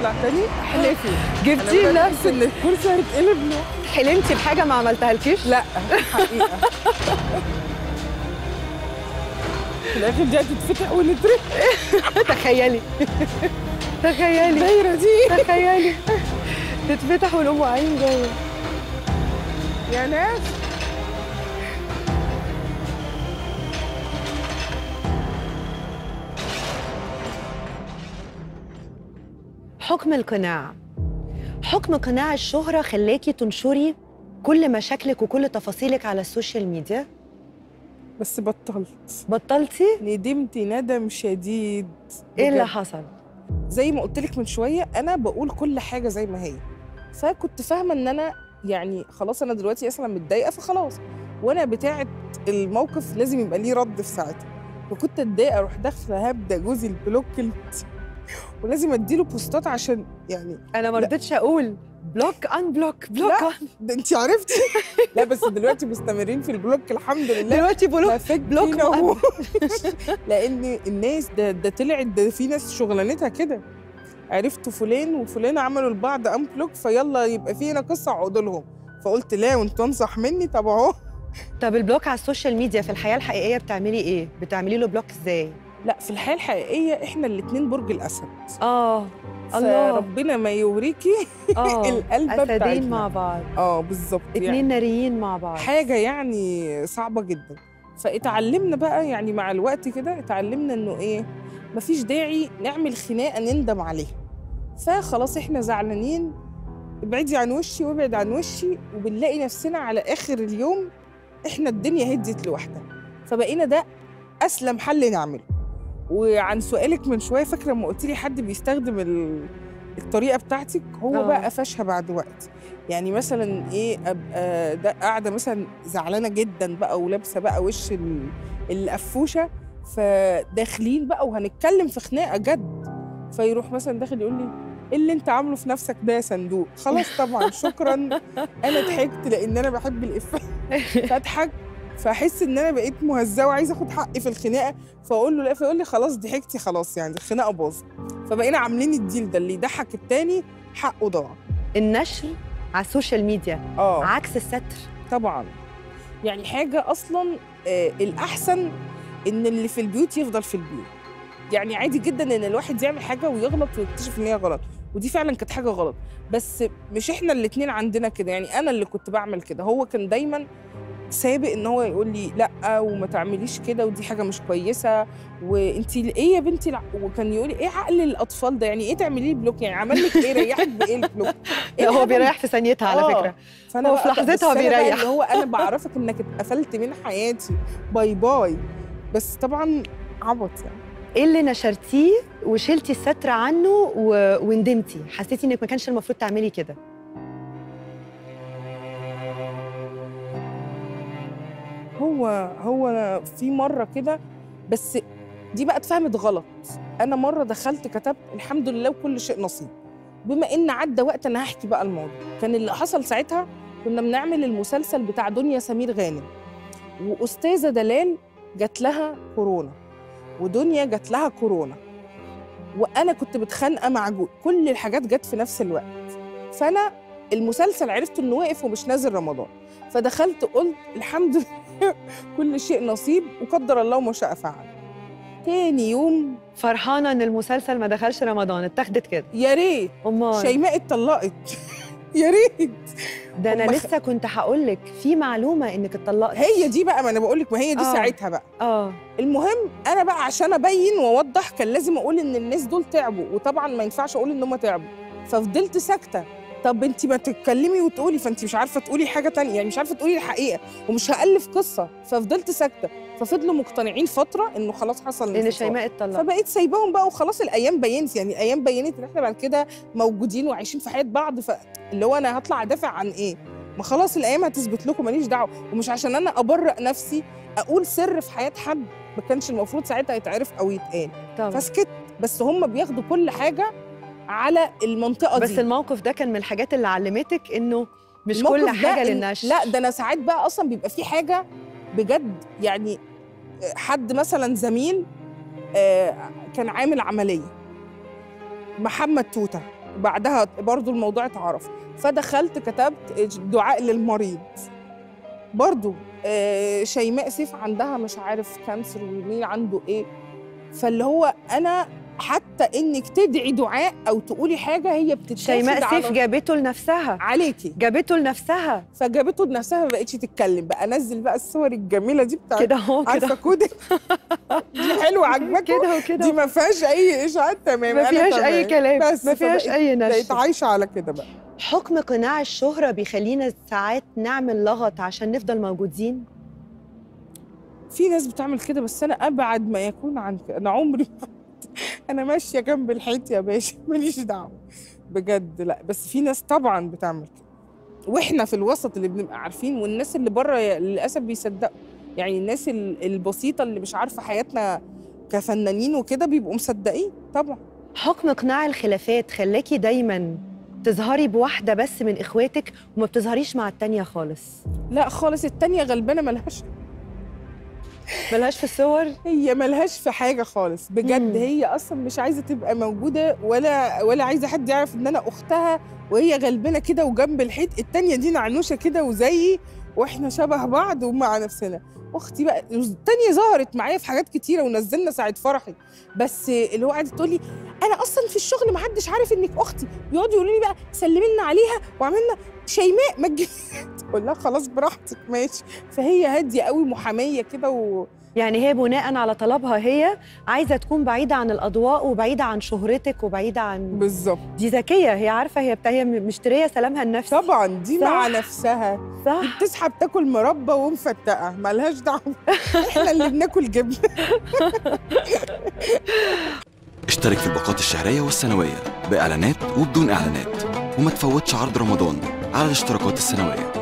اطلع تاني احلفي انا جبتي بدأت احس لنفسك ان الكرسي هيتقلب له حلمتي بحاجه ما عملتهالكيش لا حقيقه في الاخر دي هتتفتح ونترك تخيلي تخيلي الدايره دي تخيلي تتفتح ونقوم واقعين جوه يا ناس حكم القناع حكم قناع الشهرة خلاكي تنشري كل مشاكلك وكل تفاصيلك على السوشيال ميديا بس بطلت بطلتي ندمت ندم شديد ايه اللي بجد. حصل زي ما قلت لك من شويه انا بقول كل حاجه زي ما هي فكنت فاهمه ان انا يعني خلاص انا دلوقتي مثلا متضايقه فخلاص وانا بتاعه الموقف لازم يبقى ليه رد في ساعتها فكنت اتضايق اروح داخله هبدا جوزي البلوك ال- ولازم اديله بوستات عشان يعني انا ما لا. رضيتش اقول بلوك ان بلوك بلوك لا. ان ده انت عرفتي لا بس دلوقتي مستمرين في البلوك الحمد لله دلوقتي بلوك ما فك بلوك فينا مؤبد. هو. لان الناس ده ده طلعت ده في ناس شغلانتها كده عرفتوا فلان وفلان عملوا لبعض ام بلوك فيلا يبقى في هنا قصه اقعدوا لهم فقلت لا وانتوا انصح مني طب اهو طب البلوك على السوشيال ميديا في الحياه الحقيقيه بتعملي ايه بتعملي له بلوك ازاي لا في الحياه الحقيقيه احنا الاثنين برج الاسد اه الله فربنا ما يوريكي اه القلبه اسدين بتاعتنا مع بعض اه بالظبط يعني اتنين ناريين مع بعض حاجه يعني صعبه جدا فاتعلمنا بقى يعني مع الوقت كده اتعلمنا انه ايه مفيش داعي نعمل خناقه نندم عليها فخلاص احنا زعلانين ابعدي عن وشي وابعد عن وشي وبنلاقي نفسنا على اخر اليوم احنا الدنيا هدت لوحدها فبقينا ده اسلم حل نعمله وعن سؤالك من شويه فاكره لما قلت لي حد بيستخدم ال- الطريقه بتاعتك هو آه. بقى قفشها بعد وقت يعني مثلا ايه ابقى ده قاعده مثلا زعلانه جدا بقى ولابسه بقى وش ال- القفوشه فداخلين بقى وهنتكلم في خناقه جد فيروح مثلا داخل يقول لي ايه اللي انت عامله في نفسك ده يا صندوق خلاص طبعا شكرا انا ضحكت لان انا بحب الافيه فاضحك فاحس ان انا بقيت مهزاه وعايزه اخد حقي في الخناقه فاقول له لا فيقول لي خلاص ضحكتي خلاص يعني الخناقه باظت فبقينا عاملين الديل ده اللي يضحك التاني حقه ضاع النشر على السوشيال ميديا اه عكس الستر طبعا يعني حاجه اصلا آه الاحسن ان اللي في البيوت يفضل في البيوت يعني عادي جدا ان الواحد يعمل حاجه ويغلط ويكتشف ان هي غلط ودي فعلا كانت حاجه غلط بس مش احنا الاتنين عندنا كده يعني انا اللي كنت بعمل كده هو كان دايما سابق ان هو يقول لي لا وما تعمليش كده ودي حاجه مش كويسه وانت ايه يا بنتي الع... وكان يقول لي ايه عقل الاطفال ده يعني ايه تعملي لي بلوك يعني عمل لك ايه ريحك بايه البلوك لا هو الهبل بيريح في ثانيتها على آه. فكره فانا هو في بقى- لحظتها بس أنا بقى بيريح. اللي هو انا بعرفك انك اتقفلت من حياتي باي باي بس طبعا عبط يعني ايه اللي نشرتيه وشلتي الستر عنه و... وندمتي حسيتي انك ما كانش المفروض تعملي كده هو هو أنا في مره كده بس دي بقى اتفهمت غلط انا مره دخلت كتبت الحمد لله وكل شيء نصيب بما ان عدى وقت انا هحكي بقى الموضوع كان اللي حصل ساعتها كنا بنعمل المسلسل بتاع دنيا سمير غانم واستاذه دلال جات لها كورونا ودنيا جات لها كورونا وانا كنت متخانقه مع جو كل الحاجات جت في نفس الوقت فانا المسلسل عرفت انه واقف ومش نازل رمضان فدخلت قلت الحمد لله كل شيء نصيب وقدر الله ما شاء فعل تاني يوم فرحانه ان المسلسل ما دخلش رمضان اتاخدت كده يا ريت امال شيماء اتطلقت يا ريت ده انا هم خ- لسه كنت هقول لك في معلومه انك اتطلقتي هي دي بقى ما انا بقول لك ما هي دي آه. ساعتها بقى اه المهم انا بقى عشان ابين واوضح كان لازم اقول ان الناس دول تعبوا وطبعا ما ينفعش اقول ان هم تعبوا ففضلت ساكته طب انت ما تتكلمي وتقولي فانت مش عارفه تقولي حاجه تانية يعني مش عارفه تقولي الحقيقه ومش هالف قصه ففضلت ساكته ففضلوا مقتنعين فتره انه خلاص حصل ان انفصال. شيماء اتطلقت فبقيت سايباهم بقى وخلاص الايام بينت يعني الايام بينت ان احنا بعد كده موجودين وعايشين في حياه بعض فاللي هو انا هطلع ادافع عن ايه؟ ما خلاص الايام هتثبت لكم ماليش دعوه ومش عشان انا ابرئ نفسي اقول سر في حياه حد ما كانش المفروض ساعتها يتعرف او يتقال طبعا فسكت بس هم بياخدوا كل حاجه على المنطقه بس دي الموقف ده كان من الحاجات اللي علمتك انه مش الموقف كل ده حاجه إن- للنشر لا ده انا ساعات بقى اصلا بيبقى في حاجه بجد يعني حد مثلا زميل آه، كان عامل عمليه محمد توته بعدها برضو الموضوع اتعرف فدخلت كتبت دعاء للمريض برضو آه، شيماء سيف عندها مش عارف كانسر ومين عنده ايه فاللي هو انا حتى انك تدعي دعاء او تقولي حاجه هي بتتاخد شيماء سيف على- جابته لنفسها عليكي جابته لنفسها فجابته لنفسها ما بقتش تتكلم بقى انزل بقى الصور الجميله دي بتاعت كده اهو عارفه كده كودك دي حلوه عجباكم كده دي وكده ما فيهاش اي اشاعات تمام ما أنا فيهاش اي تمام. كلام بس ما فيهاش فبقيت- اي بقيت نشر عايشه على كده بقى حكم قناع الشهرة بيخلينا ساعات نعمل لغط عشان نفضل موجودين في ناس بتعمل كده بس انا ابعد ما يكون عن كده انا عمري ما انا ماشيه جنب الحيط يا باشا ماليش دعوه بجد لا بس في ناس طبعا بتعمل كده واحنا في الوسط اللي بنبقى عارفين والناس اللي بره للاسف بيصدقوا يعني الناس ال- البسيطه اللي مش عارفه حياتنا كفنانين وكده بيبقوا مصدقين طبعا حكم قناع الخلافات خلاكي دايما تظهري بواحدة بس من إخواتك وما بتظهريش مع التانية خالص لا خالص التانية غلبانه ملهاش ملهاش في الصور هي ملهاش في حاجه خالص بجد مم. هي اصلا مش عايزه تبقى موجوده ولا ولا عايزه حد يعرف ان انا اختها وهي غلبانه كده وجنب الحيط التانيه دي نعنوشه كده وزيي واحنا شبه بعض ومع نفسنا اختي بقى التانيه ظهرت معايا في حاجات كتيره ونزلنا ساعه فرحي بس اللي هو قعدت تقول لي انا اصلا في الشغل ما حدش عارف انك اختي يقعدوا يقولوا لي بقى سلمي لنا عليها وعملنا شيماء ما تجيبيش اقول لها خلاص براحتك ماشي فهي هاديه قوي محاميه كده و... يعني هي بناء على طلبها هي عايزة تكون بعيدة عن الأضواء وبعيدة عن شهرتك وبعيدة عن بالظبط دي ذكية هي عارفة هي بتا... هي مشترية سلامها النفسي طبعا دي صح. مع نفسها دي صح بتصحى بتاكل مربى ومفتقه ملهاش دعوه احنا اللي بناكل جبنه اشترك في الباقات الشهرية والسنوية بإعلانات وبدون إعلانات وما تفوتش عرض رمضان على الاشتراكات السنوية